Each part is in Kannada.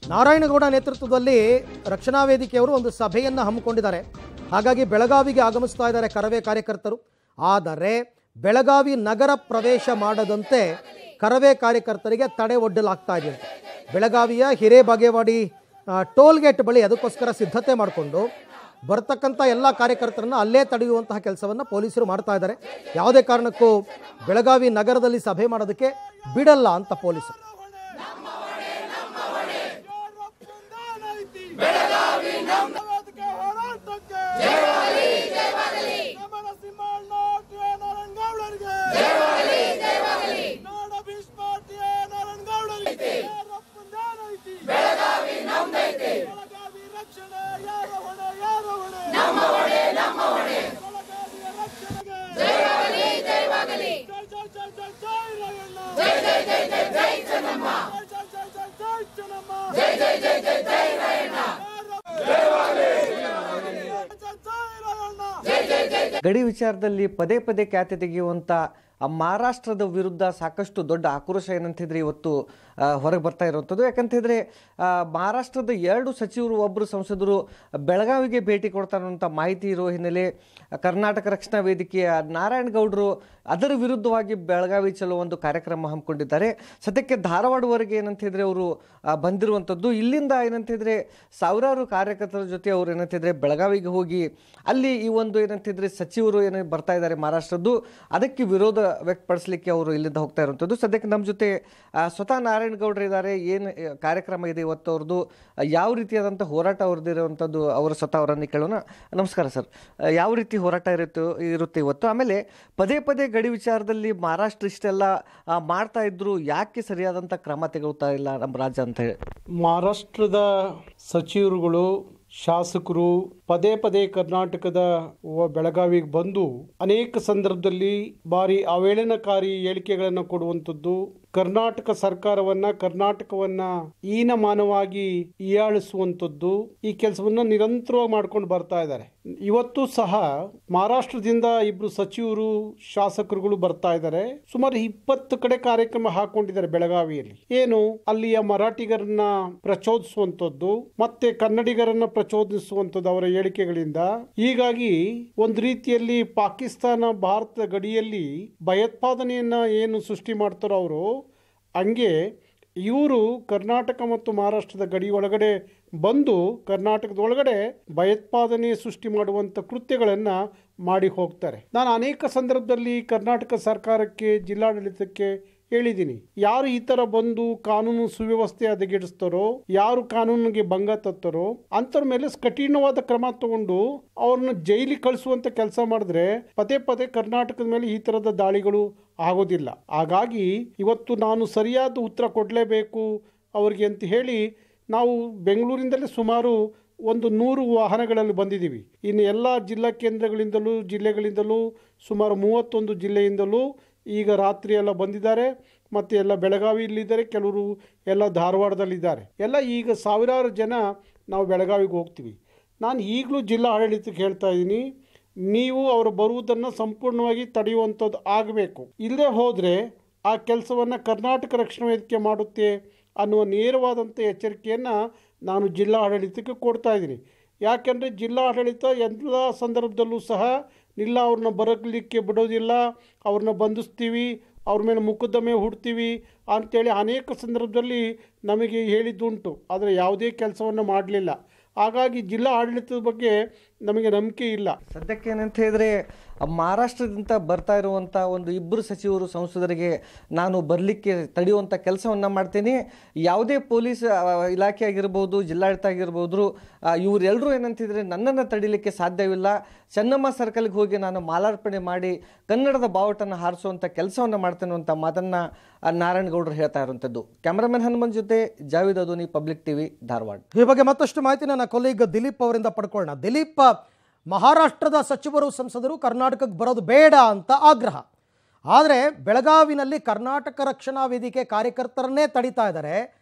ನಾರಾಯಣಗೌಡ ನೇತೃತ್ವದಲ್ಲಿ ರಕ್ಷಣಾ ವೇದಿಕೆಯವರು ಒಂದು ಸಭೆಯನ್ನು ಹಮ್ಮಿಕೊಂಡಿದ್ದಾರೆ ಹಾಗಾಗಿ ಬೆಳಗಾವಿಗೆ ಆಗಮಿಸ್ತಾ ಇದ್ದಾರೆ ಕರವೇ ಕಾರ್ಯಕರ್ತರು ಆದರೆ ಬೆಳಗಾವಿ ನಗರ ಪ್ರವೇಶ ಮಾಡದಂತೆ ಕರವೇ ಕಾರ್ಯಕರ್ತರಿಗೆ ತಡೆ ಒಡ್ಡಲಾಗ್ತಾ ಇದೆ ಬೆಳಗಾವಿಯ ಹಿರೇಬಾಗೇವಾಡಿ ಆ, ಟೋಲ್ ಗೇಟ್ ಬಳಿ ಅದಕ್ಕೋಸ್ಕರ ಸಿದ್ಧತೆ ಮಾಡಿಕೊಂಡು ಬರ್ತಕ್ಕಂಥ ಎಲ್ಲ ಕಾರ್ಯಕರ್ತರನ್ನು ಅಲ್ಲೇ ತಡೆಯುವಂತಹ ಕೆಲಸವನ್ನು ಪೊಲೀಸರು ಮಾಡ್ತಾ ಇದ್ದಾರೆ ಯಾವುದೇ ಕಾರಣಕ್ಕೂ ಬೆಳಗಾವಿ ನಗರದಲ್ಲಿ ಸಭೆ ಮಾಡೋದಕ್ಕೆ ಬಿಡಲ್ಲ ಅಂತ ಪೊಲೀಸರು ಬೆಳಗಾವಿ ವೇದಿಕೆ ಹೋರಾಟಕ್ಕೆ ಸಮರ ಸಿಂಹಣ್ಣ ಟಿ. ನಾರಾಯಣಗೌಡರಿಗೆ ನಾಡ ಭೀಷ್ಮ ಟಿ. ನಾರಾಯಣಗೌಡರಿಗೆ ಯಾರಪ್ಪಂದೇನೈತಿ? ಬೆಳಗಾವಿ ರಕ್ಷಣೆ ಯಾರ ಹೊಣೆ ಯಾರ ಹೊಣೆ ಬೆಳಗಾವಿಯ ರಕ್ಷಣೆಗೆ ಜೈ ಜೈ ಜೈ ಜೈ ಜೈ ರಾಯಣ್ಣ ಜೈ ಜೈ ಜೈ ಜೈ ಜೈ ಚೆನ್ನಮ್ಮ ಜೈ ಜೈ ಜೈ ಜೈ ಚೆನ್ನಮ್ಮ ಜೈ ಜೈ ಜೈ ಜೈ ಜೈ ರಾಯಣ್ಣ ಗಡಿ ವಿಚಾರದಲ್ಲಿ ಪದೇ ಪದೇ ಖ್ಯಾತೆ ತೆಗೆಯುವಂಥ ಆ ಮಹಾರಾಷ್ಟ್ರದ ವಿರುದ್ಧ ಸಾಕಷ್ಟು ದೊಡ್ಡ ಆಕ್ರೋಶ ಏನಂತಿದ್ರೆ ಇವತ್ತು ಹೊರಗೆ ಬರ್ತಾ ಇರುವಂಥದ್ದು ಯಾಕಂತಿದ್ರೆ ಆ, ಮಹಾರಾಷ್ಟ್ರದ ಎರಡು ಸಚಿವರು ಒಬ್ಬರು ಸಂಸದರು ಬೆಳಗಾವಿಗೆ ಭೇಟಿ ಕೊಡ್ತಾರೆ ಅನ್ನೋಂಥ ಮಾಹಿತಿ ಇರೋ ಹಿನ್ನೆಲೆ ಕರ್ನಾಟಕ ರಕ್ಷಣಾ ವೇದಿಕೆಯ ನಾರಾಯಣಗೌಡರು ಅದರ ವಿರುದ್ಧವಾಗಿ ಬೆಳಗಾವಿ ಚಲೋ ಒಂದು ಕಾರ್ಯಕ್ರಮ ಹಮ್ಮಿಕೊಂಡಿದ್ದಾರೆ ಸದ್ಯಕ್ಕೆ ಧಾರವಾಡವರೆಗೆ ಏನಂತಿದ್ರೆ ಅವರು ಆ, ಬಂದಿರುವಂಥದ್ದು ಇಲ್ಲಿಂದ ಏನಂತಿದ್ರೆ ಸಾವಿರಾರು ಕಾರ್ಯಕರ್ತರ ಜೊತೆ ಅವರು ಏನಂತಿದ್ರೆ ಬೆಳಗಾವಿಗೆ ಹೋಗಿ ಅಲ್ಲಿ ಈ ಒಂದು ಏನಂತಿದ್ರೆ ಸಚಿವರು ಏನು ಬರ್ತಾ ಇದ್ದಾರೆ ಮಹಾರಾಷ್ಟ್ರದ್ದು ಅದಕ್ಕೆ ವಿರೋಧ ವ್ಯಕ್ತಪಡಿಸಲಿಕ್ಕೆ ಅವರು ಇಲ್ಲಿಂದ ಹೋಗ್ತಾ ಇರುವಂಥದ್ದು ಸದ್ಯಕ್ಕೆ ನಮ್ಮ ಜೊತೆ ಆ, ಸ್ವತಃ ನಾರಾಯಣಗೌಡರು ಇದ್ದಾರೆ ಏನು ಆ, ಕಾರ್ಯಕ್ರಮ ಇದೆ ಇವತ್ತು ಅವ್ರದ್ದು ಆ, ಯಾವ ರೀತಿಯಾದಂಥ ಹೋರಾಟ ಅವ್ರದ್ದು ಇರುವಂಥದ್ದು ಅವರ ಸ್ವತಃ ಅವರನ್ನು ಕೇಳೋಣ ನಮಸ್ಕಾರ ಸರ್ ಆ, ಯಾವ ರೀತಿ ಹೋರಾಟ ಇರುತ್ತೆ ಇರುತ್ತೆ ಇವತ್ತು ಆಮೇಲೆ ಪದೇ ಪದೇ ಗಡಿ ವಿಚಾರದಲ್ಲಿ ಮಹಾರಾಷ್ಟ್ರ ಇಷ್ಟೆಲ್ಲ ಆ, ಮಾಡ್ತಾ ಇದ್ರು ಯಾಕೆ ಸರಿಯಾದಂಥ ಕ್ರಮ ತೆಗೊಳ್ತಾ ಇಲ್ಲ ನಮ್ಮ ರಾಜ್ಯ ಅಂತ ಹೇಳಿ ಮಹಾರಾಷ್ಟ್ರದ ಸಚಿವರುಗಳು ಶಾಸಕರು ಪದೇ ಪದೇ ಕರ್ನಾಟಕದ ವ- ಬೆಳಗಾವಿಗೆ ಬಂದು ಅನೇಕ ಸಂದರ್ಭದಲ್ಲಿ ಭಾರಿ ಅವೇಳನಕಾರಿ ಹೇಳಿಕೆಗಳನ್ನು ಕೊಡುವಂಥದ್ದು ಕರ್ನಾಟಕ ಸರ್ಕಾರವನ್ನ ಕರ್ನಾಟಕವನ್ನ ಹೀನಮಾನವಾಗಿ ಹೀಯಾಳಿಸುವಂಥದ್ದು ಈ ಕೆಲಸವನ್ನ ನಿರಂತರವಾಗಿ ಮಾಡ್ಕೊಂಡು ಬರ್ತಾ ಇದ್ದಾರೆ ಇವತ್ತು ಸಹ ಮಹಾರಾಷ್ಟ್ರದಿಂದ ಇಬ್ರು ಸಚಿವರು ಶಾಸಕರುಗಳು ಬರ್ತಾ ಇದ್ದಾರೆ ಸುಮಾರು ಇಪ್ಪತ್ತು ಕಡೆ ಕಾರ್ಯಕ್ರಮ ಹಾಕೊಂಡಿದ್ದಾರೆ ಬೆಳಗಾವಿಯಲ್ಲಿ ಏನು ಅಲ್ಲಿಯ ಮರಾಠಿಗರನ್ನ ಪ್ರಚೋದಿಸುವಂಥದ್ದು ಮತ್ತೆ ಕನ್ನಡಿಗರನ್ನ ಪ್ರಚೋದಿಸುವಂಥದ್ದು ಅವರ ಹೇಳಿಕೆಗಳಿಂದ ಹೀಗಾಗಿ ಒಂದು ರೀತಿಯಲ್ಲಿ ಪಾಕಿಸ್ತಾನ ಭಾರತ ಗಡಿಯಲ್ಲಿ ಭಯೋತ್ಪಾದನೆಯನ್ನ ಏನು ಸೃಷ್ಟಿ ಮಾಡ್ತಾರೋ ಅವರು ಹಂಗೆ ಇವರು ಕರ್ನಾಟಕ ಮತ್ತು ಮಹಾರಾಷ್ಟ್ರದ ಗಡಿ ಒಳಗಡೆ ಬಂದು ಕರ್ನಾಟಕದ ಒಳಗಡೆ ಭಯೋತ್ಪಾದನೆ ಸೃಷ್ಟಿ ಮಾಡುವಂಥ ಕೃತ್ಯಗಳನ್ನು ಮಾಡಿ ಹೋಗ್ತಾರೆ ನಾನು ಅನೇಕ ಸಂದರ್ಭದಲ್ಲಿ ಕರ್ನಾಟಕ ಸರ್ಕಾರಕ್ಕೆ ಜಿಲ್ಲಾಡಳಿತಕ್ಕೆ ಹೇಳಿದ್ದೀನಿ ಯಾರು ಈ ತರ ಬಂದು ಕಾನೂನು ಸುವ್ಯವಸ್ಥೆ ಹದಗೆಡಿಸ್ತಾರೋ ಯಾರು ಕಾನೂನಿಗೆ ಭಂಗ ತತ್ತಾರೋ ಅಂಥವ್ರ ಮೇಲೆ ಕಠಿಣವಾದ ಕ್ರಮ ತಗೊಂಡು ಅವ್ರನ್ನ ಜೈಲಿಗೆ ಕಳಿಸುವಂತ ಕೆಲಸ ಮಾಡಿದ್ರೆ ಪದೇ ಪದೇ ಕರ್ನಾಟಕದ ಮೇಲೆ ಈ ತರದ ದಾಳಿಗಳು ಆಗೋದಿಲ್ಲ ಹಾಗಾಗಿ ಇವತ್ತು ನಾನು ಸರಿಯಾದ ಉತ್ತರ ಕೊಡಲೇಬೇಕು ಅವ್ರಿಗೆ ಅಂತ ಹೇಳಿ ನಾವು ಬೆಂಗಳೂರಿಂದಲೇ ಸುಮಾರು ಒಂದು ನೂರು ವಾಹನಗಳಲ್ಲಿ ಬಂದಿದ್ದೀವಿ ಇನ್ನು ಎಲ್ಲ ಜಿಲ್ಲಾ ಕೇಂದ್ರಗಳಿಂದಲೂ ಜಿಲ್ಲೆಗಳಿಂದಲೂ ಸುಮಾರು ಮೂವತ್ತೊಂದು ಜಿಲ್ಲೆಯಿಂದಲೂ ಈಗ ರಾತ್ರಿ ಎಲ್ಲ ಬಂದಿದ್ದಾರೆ ಮತ್ತು ಎಲ್ಲ ಬೆಳಗಾವಿಯಲ್ಲಿದ್ದಾರೆ ಕೆಲವರು ಎಲ್ಲ ಧಾರವಾಡದಲ್ಲಿದ್ದಾರೆ ಎಲ್ಲ ಈಗ ಸಾವಿರಾರು ಜನ ನಾವು ಬೆಳಗಾವಿಗೆ ಹೋಗ್ತೀವಿ ನಾನು ಈಗಲೂ ಜಿಲ್ಲಾ ಆಡಳಿತಕ್ಕೆ ಹೇಳ್ತಾ ಇದ್ದೀನಿ ನೀವು ಅವರು ಬರುವುದನ್ನು ಸಂಪೂರ್ಣವಾಗಿ ತಡೆಯುವಂಥದ್ದು ಆಗಬೇಕು ಇಲ್ಲದೆ ಹೋದರೆ ಆ ಕೆಲಸವನ್ನು ಕರ್ನಾಟಕ ರಕ್ಷಣಾ ವೇದಿಕೆ ಮಾಡುತ್ತೆ ಅನ್ನುವ ನೇರವಾದಂಥ ಎಚ್ಚರಿಕೆಯನ್ನು ನಾನು ಜಿಲ್ಲಾ ಆಡಳಿತಕ್ಕೆ ಕೊಡ್ತಾ ಇದ್ದೀನಿ ಯಾಕೆಂದರೆ ಜಿಲ್ಲಾ ಆಡಳಿತ ಎಲ್ಲ ಸಂದರ್ಭದಲ್ಲೂ ಸಹ ಇಲ್ಲ ಅವ್ರನ್ನ ಬರಲಿಕ್ಕೆ ಬಿಡೋದಿಲ್ಲ ಅವ್ರನ್ನ ಬಂಧಿಸ್ತೀವಿ ಅವ್ರ ಮೇಲೆ ಮುಖದ್ದಮೆ ಹುಡ್ತೀವಿ ಅಂತೇಳಿ ಅನೇಕ ಸಂದರ್ಭದಲ್ಲಿ ನಮಗೆ ಹೇಳಿದ್ದುಂಟು ಆದರೆ ಯಾವುದೇ ಕೆಲಸವನ್ನು ಮಾಡಲಿಲ್ಲ ಹಾಗಾಗಿ ಜಿಲ್ಲಾ ಆಡಳಿತದ ಬಗ್ಗೆ ನಮಗೆ ನಂಬಿಕೆ ಇಲ್ಲ ಸದ್ಯಕ್ಕೆ ಏನಂತ ಹೇಳಿದ್ರೆ ಮಹಾರಾಷ್ಟ್ರದಿಂದ ಬರ್ತಾ ಇರುವಂಥ ಒಂದು ಇಬ್ಬರು ಸಚಿವರು ಸಂಸದರಿಗೆ ನಾನು ಬರಲಿಕ್ಕೆ ತಡೆಯುವಂಥ ಕೆಲಸವನ್ನು ಮಾಡ್ತೀನಿ ಯಾವುದೇ ಪೊಲೀಸ್ ಆ, ಇಲಾಖೆ ಆಗಿರ್ಬೋದು ಜಿಲ್ಲಾಡಳಿತ ಆಗಿರ್ಬೋದು ಇವರೆಲ್ಲರೂ ಏನಂತಿದ್ರೆ ನನ್ನನ್ನು ತಡಿಲಿಕ್ಕೆ ಸಾಧ್ಯವಿಲ್ಲ ಚೆನ್ನಮ್ಮ ಸರ್ಕಲ್ಗೆ ಹೋಗಿ ನಾನು ಮಾಲಾರ್ಪಣೆ ಮಾಡಿ ಕನ್ನಡದ ಬಾವುಟನ್ನು ಹಾರಿಸುವಂಥ ಕೆಲಸವನ್ನು ಮಾಡ್ತೇನೆ ಅಂತ ಮಾತನ್ನು ನಾರಾಯಣಗೌಡರು ಹೇಳ್ತಾ ಇರುವಂಥದ್ದು ಕ್ಯಾಮ್ರಾಮನ್ ಹನುಮನ್ ಜೊತೆ ಜಾವೇದ್ ಅದೋನಿ ಪಬ್ಲಿಕ್ ಟಿವಿ ಧಾರವಾಡ ಈ ಬಗ್ಗೆ ಮತ್ತಷ್ಟು ಮಾಹಿತಿ ನನ್ನ ಕೊಲೀಗ್ ದಿಲೀಪ್ ಅವರಿಂದ ಪಡ್ಕೊಳ್ಳೋಣ ದಿಲೀಪ್ ಮಹಾರಾಷ್ಟ್ರದ ಸಚಿವರು ಸಂಸದರು ಕರ್ನಾಟಕಕ್ಕೆ ಬರೋದು ಬೇಡ ಅಂತ ಆಗ್ರಹ ಆದರೆ ಬೆಳಗಾವಿನಲ್ಲಿ ಕರ್ನಾಟಕ ರಕ್ಷಣಾ ವೇದಿಕೆ ಕಾರ್ಯಕರ್ತರನ್ನೇ ತಡಿತಾ ಇದ್ದಾರೆ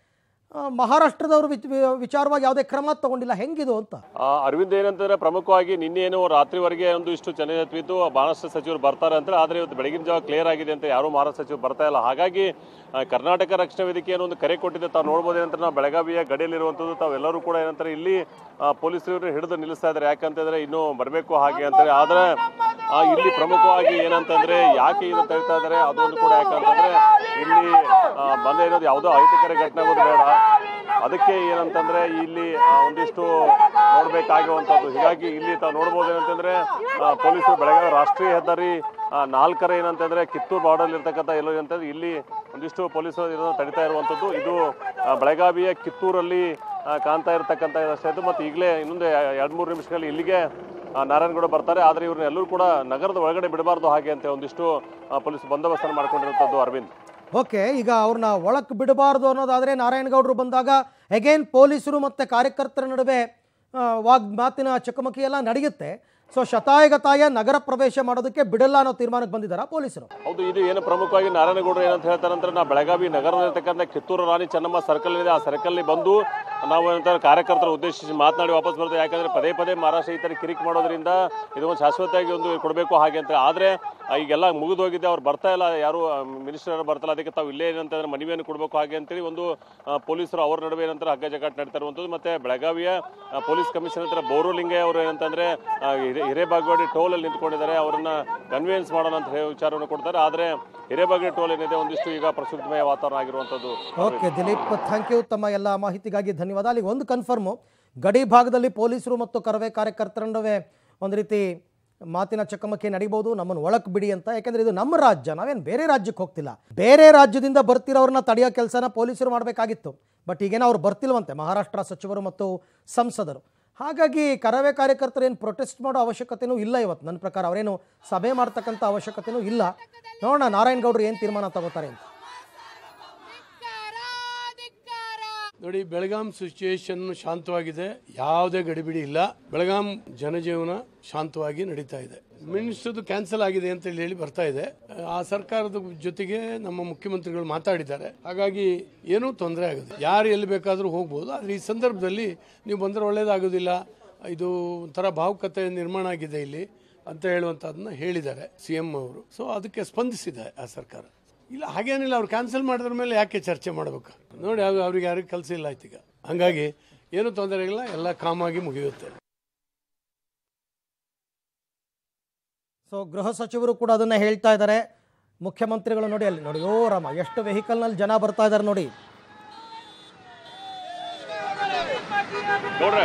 ಆ, ಮಹಾರಾಷ್ಟ್ರದವರು ವಿಚ್- ವಿಚಾರವಾಗಿ ಯಾವುದೇ ಕ್ರಮ ತಗೊಂಡಿಲ್ಲ ಹೆಂಗಿದು ಅಂತ ಆ, ಅರವಿಂದ್ ಏನಂತಂದ್ರೆ ಪ್ರಮುಖವಾಗಿ ನಿನ್ನೇನು ರಾತ್ರಿವರೆಗೆ ಒಂದು ಇಷ್ಟು ಚೆನ್ನಾಗಿತ್ತು ಮಹಾರಾಷ್ಟ್ರ ಸಚಿವರು ಬರ್ತಾರೆ ಅಂತ ಆದ್ರೆ ಇವತ್ತು ಬೆಳಗಿನ ಜಾವ ಕ್ಲಿಯರ್ ಆಗಿದೆ ಅಂತ ಯಾರು ಮಹಾರಾಷ್ಟ್ರ ಸಚಿವರು ಬರ್ತಾ ಇಲ್ಲ ಹಾಗಾಗಿ ಆ, ಕರ್ನಾಟಕ ರಕ್ಷಣಾ ವೇದಿಕೆ ಏನೋ ಒಂದು ಕರೆ ಕೊಟ್ಟಿದೆ ತಾವು ನೋಡ್ಬೋದು ಏನಂತ ನಾವು ಬೆಳಗಾವಿಯ ಗಡಿಯಲ್ಲಿರುವಂಥದ್ದು ತಾವೆಲ್ಲರೂ ಕೂಡ ಏನಂತಾರೆ ಇಲ್ಲಿ ಆ, ಪೊಲೀಸರು ಹಿಡಿದು ನಿಲ್ಲಿಸ್ತಾ ಇದ್ದಾರೆ ಯಾಕಂತಂದ್ರೆ ಇನ್ನೂ ಬರಬೇಕು ಹಾಗೆ ಅಂತಾರೆ ಆದ್ರೆ ಆ, ಇಲ್ಲಿ ಪ್ರಮುಖವಾಗಿ ಏನಂತಂದ್ರೆ ಯಾಕೆ ಇದು ತಳ್ತಾ ಇದ್ದಾರೆ ಅದೊಂದು ಕೂಡ ಯಾಕಂತಂದ್ರೆ ಇಲ್ಲಿ ಆ, ಬಂದ ಇರೋದು ಯಾವುದೋ ಅಹಿತಕರ ಘಟನೆ ಆಗೋದು ಬೇಡ ಅದಕ್ಕೆ ಏನಂತಂದ್ರೆ ಇಲ್ಲಿ ಆ, ಒಂದಿಷ್ಟು ನೋಡ್ಬೇಕಾಗಿರುವಂತದ್ದು ಹೀಗಾಗಿ ಇಲ್ಲಿ ತಾವು ನೋಡ್ಬೋದು ಏನಂತಂದ್ರೆ ಆ, ಪೊಲೀಸರು ಬೆಳಗಾವಿ ರಾಷ್ಟ್ರೀಯ ಹೆದ್ದಾರಿ ಆ, ನಾಲ್ಕರ ಏನಂತಂದ್ರೆ ಕಿತ್ತೂರು ಬಾರ್ಡರ್ ಇರ್ತಕ್ಕಂಥ ಎಲ್ಲೋ ಏನಂತಂದ್ರೆ ಇಲ್ಲಿ ಒಂದಿಷ್ಟು ಪೊಲೀಸರು ಇದನ್ನ ತಡಿತಾ ಇರುವಂತದ್ದು ಇದು ಆ, ಬೆಳಗಾವಿಯ ಕಿತ್ತೂರಲ್ಲಿ ಆ, ಕಾಣ್ತಾ ಇರತಕ್ಕಂಥ ರಸ್ತೆ ಇದು ಮತ್ತು ಈಗಲೇ ಇನ್ನೊಂದು ಎರಡು ಮೂರು ನಿಮಿಷಗಳಲ್ಲಿ ಇಲ್ಲಿಗೆ ಆ, ನಾರಾಯಣಗೌಡ ಬರ್ತಾರೆ ಆದರೆ ಇವ್ರನ್ನ ಎಲ್ಲರೂ ಕೂಡ ನಗರದ ಒಳಗಡೆ ಬಿಡಬಾರ್ದು ಹಾಗೆ ಅಂತ ಒಂದಿಷ್ಟು ಆ, ಪೊಲೀಸ್ ಬಂದೋಬಸ್ತನ್ನು ಮಾಡ್ಕೊಂಡಿರುವಂಥದ್ದು ಅರವಿಂದ್ ಓಕೆ ಈಗ ಅವ್ರನ್ನ ಒಳಕ್ಕೆ ಬಿಡಬಾರ್ದು ಅನ್ನೋದಾದರೆ ನಾರಾಯಣಗೌಡರು ಬಂದಾಗ ಅಗೇನ್ ಪೊಲೀಸರು ಮತ್ತು ಕಾರ್ಯಕರ್ತರ ನಡುವೆ ಆ, ವಾಗ್ ಮಾತಿನ ಚಕಮಕಿ ಎಲ್ಲ ನಡೆಯುತ್ತೆ ಸೊ ಶತಾಯಗತಾಯ ನಗರ ಪ್ರವೇಶ ಮಾಡೋದಕ್ಕೆ ಬಿಡಲ್ಲ ಅನ್ನೋ ತೀರ್ಮಾನಕ್ಕೆ ಬಂದಿದ್ದಾರಾ ಪೊಲೀಸರು ಹೌದು ಇದು ಏನು ಪ್ರಮುಖವಾಗಿ ನಾರಾಯಣಗೌಡರು ಏನಂತ ಹೇಳ್ತಾರೆ ಅಂದ್ರೆ ನಾವು ಬೆಳಗಾವಿ ನಗರದಲ್ಲಿರ್ತಕ್ಕಂಥ ಕಿತ್ತೂರು ರಾಣಿ ಚೆನ್ನಮ್ಮ ಸರ್ಕಲ್ ಇದೆ ಆ ಸರ್ಕಲ್ ಬಂದು ನಾವು ಏನಂತಾರೆ ಕಾರ್ಯಕರ್ತರ ಉದ್ದೇಶಿಸಿ ಮಾತನಾಡಿ ವಾಪಸ್ ಬರ್ತೇವೆ ಯಾಕಂದ್ರೆ ಪದೇ ಪದೇ ಮಹಾರಾಷ್ಟ್ರ ಈ ಥರ ಕಿರಿಕ್ ಮಾಡೋದ್ರಿಂದ ಇದು ಒಂದು ಶಾಶ್ವತವಾಗಿ ಒಂದು ಕೊಡಬೇಕು ಹಾಗೆ ಅಂತ ಆದ್ರೆ ಆ, ಈಗೆಲ್ಲ ಮುಗಿದು ಹೋಗಿದೆ ಅವ್ರು ಬರ್ತಾ ಇಲ್ಲ ಯಾರು ಮಿನಿಸ್ಟರ್ ಬರ್ತಾಯಿಲ್ಲ ಅದಕ್ಕೆ ತಾವು ಇಲ್ಲೇ ಏನಂತಂದ್ರೆ ಮನವಿಯನ್ನು ಕೊಡಬೇಕು ಹಾಗೆ ಅಂತೇಳಿ ಒಂದು ಆ, ಪೊಲೀಸರು ಅವ್ರ ನಡುವೆ ಏನಂತಾರೆ ಹಗ್ಗ ಜಗ್ಗಾಟ ನಡೀತಾ ಇರುವಂಥದ್ದು ಮತ್ತೆ ಬೆಳಗಾವಿಯ ಆ, ಪೊಲೀಸ್ ಕಮಿಷನರ್ ಹತ್ರ ಬೋರುಲಿಂಗಯ್ಯ ಅವರು ಏನಂತಂದ್ರೆ ಆ, ಹಿರೇ- ಹಿರೇಬಾಗವಾಡಿ ಟೋಲ್ ಅಲ್ಲಿ ನಿಂತ್ಕೊಂಡಿದ್ದಾರೆ ಅವರನ್ನ ಕನ್ವಿನ್ಸ್ ಮಾಡೋಣ ಅಂತ ಹೇಳಿ ವಿಚಾರವನ್ನು ಕೊಡ್ತಾರೆ ಆದ್ರೆ ಹಿರೇಬಾಗವಾಡಿ ಟೋಲ್ ಏನಿದೆ ಒಂದಿಷ್ಟು ಈಗ ಪ್ರಕ್ಷುಬ್ಧಮಯ ವಾತಾವರಣ ಆಗಿರುವಂಥದ್ದು ಓಕೆ ದಿಲೀಪ್ ಥ್ಯಾಂಕ್ ಯು ತಮ್ಮ ಎಲ್ಲ ಮಾಹಿತಿಗಾಗಿ ಧನ್ಯವಾದ ಅಲ್ಲಿಗೆ ಒಂದು ಕನ್ಫರ್ಮು ಗಡಿ ಭಾಗದಲ್ಲಿ ಪೊಲೀಸರು ಮತ್ತು ಕರವೇ ಕಾರ್ಯಕರ್ತರ ನಡುವೆ ಒಂದು ರೀತಿ ಮಾತಿನ ಚಕಮಕಿ ನಡಿಬೋದು ನಮ್ಮನ್ನು ಒಳಕ್ ಬಿಡಿ ಅಂತ ಯಾಕೆಂದ್ರೆ ಇದು ನಮ್ಮ ರಾಜ್ಯ ನಾವೇನು ಬೇರೆ ರಾಜ್ಯಕ್ಕೆ ಹೋಗ್ತಿಲ್ಲ ಬೇರೆ ರಾಜ್ಯದಿಂದ ಬರ್ತಿರೋರನ್ನ ತಡೆಯೋ ಕೆಲಸನ ಪೊಲೀಸರು ಮಾಡಬೇಕಾಗಿತ್ತು ಬಟ್ ಈಗೇನೋ ಅವ್ರು ಬರ್ತಿಲ್ವಂತೆ ಮಹಾರಾಷ್ಟ್ರ ಸಚಿವರು ಮತ್ತು ಸಂಸದರು ಹಾಗಾಗಿ ಕರವೇ ಕಾರ್ಯಕರ್ತರು ಏನು ಪ್ರೊಟೆಸ್ಟ್ ಮಾಡೋ ಅವಶ್ಯಕತೆನೂ ಇಲ್ಲ ಇವತ್ತು ನನ್ನ ಪ್ರಕಾರ ಅವರೇನು ಸಭೆ ಮಾಡ್ತಕ್ಕಂಥ ಅವಶ್ಯಕತೆನೂ ಇಲ್ಲ ನೋಡೋಣ ನಾರಾಯಣಗೌಡರು ಏನು ತೀರ್ಮಾನ ತಗೋತಾರೆ ಅಂತ ನೋಡಿ ಬೆಳಗಾಂ ಸಿಚುಯೇಷನ್ ಶಾಂತವಾಗಿದೆ ಯಾವುದೇ ಗಡಿಬಿಡಿ ಇಲ್ಲ ಬೆಳಗಾಂ ಜನಜೀವನ ಶಾಂತವಾಗಿ ನಡೀತಾ ಇದೆ ಮಿನಿಸ್ಟರ್ದು ಕ್ಯಾನ್ಸಲ್ ಆಗಿದೆ ಅಂತ ಹೇಳಿ ಹೇಳಿ ಬರ್ತಾ ಇದೆ ಆ ಸರ್ಕಾರದ ಜೊತೆಗೆ ನಮ್ಮ ಮುಖ್ಯಮಂತ್ರಿಗಳು ಮಾತಾಡಿದ್ದಾರೆ ಹಾಗಾಗಿ ಏನೂ ತೊಂದರೆ ಆಗೋದು ಯಾರು ಎಲ್ಲಿ ಬೇಕಾದರೂ ಹೋಗ್ಬೋದು ಆದರೆ ಈ ಸಂದರ್ಭದಲ್ಲಿ ನೀವು ಬಂದರೆ ಒಳ್ಳೇದಾಗೋದಿಲ್ಲ ಇದು ಒಂಥರ ಭಾವುಕತೆ ನಿರ್ಮಾಣ ಆಗಿದೆ ಇಲ್ಲಿ ಅಂತ ಹೇಳುವಂಥದ್ದನ್ನ ಹೇಳಿದ್ದಾರೆ ಸಿ ಎಂ ಅವರು ಸೊ ಅದಕ್ಕೆ ಸ್ಪಂದಿಸಿದೆ ಆ ಸರ್ಕಾರ ಇಲ್ಲ ಹಾಗೇನಿಲ್ಲ ಅವ್ರು ಕ್ಯಾನ್ಸಲ್ ಮಾಡಿದ್ರ ಮೇಲೆ ಯಾಕೆ ಚರ್ಚೆ ಮಾಡಬೇಕು ನೋಡಿ ಅವ್ರು- ಅವ್ರಿಗೆ ಯಾರಿಗೂ ಕೆಲಸ ಇಲ್ಲ ಆಯ್ತು ಈಗ ಹಂಗಾಗಿ ಏನು ತೊಂದರೆ ಇಲ್ಲ ಎಲ್ಲ ಕಾಮಾಗಿ ಮುಗಿಯುತ್ತೆ ಸೊ ಗೃಹ ಸಚಿವರು ಕೂಡ ಅದನ್ನ ಹೇಳ್ತಾ ಇದ್ದಾರೆ ಮುಖ್ಯಮಂತ್ರಿಗಳು ನೋಡಿ ಅಲ್ಲಿ ನೋಡಿ ಓ ರಾಮ ಎಷ್ಟು ವೆಹಿಕಲ್ನಲ್ಲಿ ಜನ ಬರ್ತಾ ಇದ್ದಾರೆ ನೋಡಿ ನೋಡ್ರೆ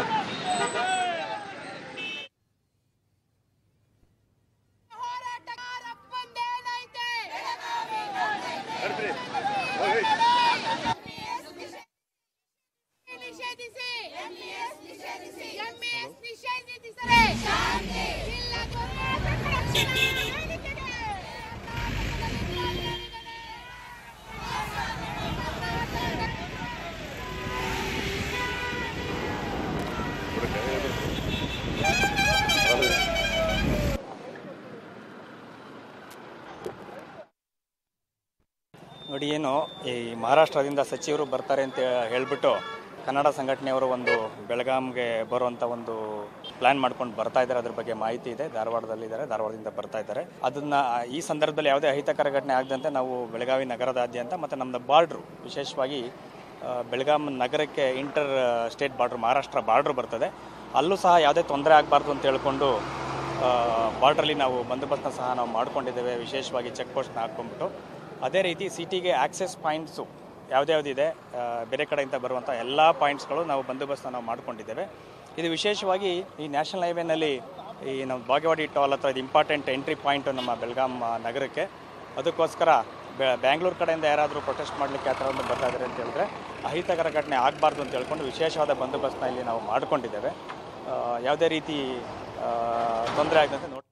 ನಿಷೇಧಿಸಿ ಎಂಇಎಸ್ ನಿಷೇಧಿಸಿದರೆ ಇಲ್ಲ ಕರ್ನಾಟಕ ರಕ್ಷಣಾ ವೇದಿಕೆಗೆ. ನೋಡಿ ಏನು ಈ ಮಹಾರಾಷ್ಟ್ರದಿಂದ ಸಚಿವರು ಬರ್ತಾರೆ ಅಂತ ಹೇಳ್ಬಿಟ್ಟು ಕನ್ನಡ ಸಂಘಟನೆಯವರು ಒಂದು ಬೆಳಗಾಂಗೆ ಬರುವಂಥ ಒಂದು ಪ್ಲಾನ್ ಮಾಡ್ಕೊಂಡು ಬರ್ತಾ ಇದ್ದಾರೆ ಅದ್ರ ಬಗ್ಗೆ ಮಾಹಿತಿ ಇದೆ ಧಾರವಾಡದಲ್ಲಿದ್ದಾರೆ ಧಾರವಾಡದಿಂದ ಬರ್ತಾ ಇದ್ದಾರೆ ಅದನ್ನ ಈ ಸಂದರ್ಭದಲ್ಲಿ ಯಾವುದೇ ಅಹಿತಕರ ಘಟನೆ ಆಗದಂತೆ ನಾವು ಬೆಳಗಾವಿ ನಗರದಾದ್ಯಂತ ಮತ್ತು ನಮ್ಮದು ಬಾರ್ಡ್ರು ವಿಶೇಷವಾಗಿ ಆ, ಬೆಳಗಾಂ ನಗರಕ್ಕೆ inter state border Maharashtra border ಬರ್ತದೆ ಅಲ್ಲೂ ಸಹ ಯಾವುದೇ ತೊಂದರೆ ಆಗಬಾರ್ದು ಅಂತ ಹೇಳ್ಕೊಂಡು ಬಾರ್ಡ್ರಲ್ಲಿ ನಾವು ಬಂದೋಬಸ್ತ್ನ ಸಹ ನಾವು ಮಾಡ್ಕೊಂಡಿದ್ದೇವೆ ವಿಶೇಷವಾಗಿ ಚೆಕ್ ಪೋಸ್ಟ್ನ ಹಾಕ್ಕೊಂಡ್ಬಿಟ್ಟು ಅದೇ ರೀತಿ ಸಿಟಿಗೆ ಆಕ್ಸೆಸ್ ಪಾಯಿಂಟ್ಸು ಯಾವುದ್ಯಾವುದಿದೆ ಆ, ಬೇರೆ ಕಡೆಯಿಂದ ಬರುವಂಥ ಎಲ್ಲ ಪಾಯಿಂಟ್ಸ್ಗಳು ನಾವು ಬಂದೋಬಸ್ತ್ನ ನಾವು ಮಾಡ್ಕೊಂಡಿದ್ದೇವೆ ಇದು ವಿಶೇಷವಾಗಿ ಈ ನ್ಯಾಷನಲ್ ಹೈವೇನಲ್ಲಿ ಈ ನಮ್ಮ ಬಾಗೇವಾಡಿ ಟೋಲ್ ಹತ್ರ ಇದು ಇಂಪಾರ್ಟೆಂಟ್ ಎಂಟ್ರಿ ಪಾಯಿಂಟು ನಮ್ಮ ಬೆಳಗಾಂ ಆ, ನಗರಕ್ಕೆ ಅದಕ್ಕೋಸ್ಕರ ಬೆ ಬ್ಯಾಂಗ್ಳೂರು ಕಡೆಯಿಂದ ಯಾರಾದರೂ ಪ್ರೊಟೆಸ್ಟ್ ಮಾಡಲಿಕ್ಕೆ ಆ ಥರ ಒಂದು ಬರ್ತಾ ಇದ್ದಾರೆ ಅಂತ ಹೇಳಿದ್ರೆ ಅಹಿತಕರ ಘಟನೆ ಆಗಬಾರ್ದು ಅಂತ ಹೇಳ್ಕೊಂಡು ವಿಶೇಷವಾದ ಬಂದೋಬಸ್ತ್ನ ಇಲ್ಲಿ ನಾವು ಮಾಡ್ಕೊಂಡಿದ್ದೇವೆ ಆ, ಯಾವುದೇ ರೀತಿ ತೊಂದರೆ ಆಗದಂತೆ ನೋಡಿ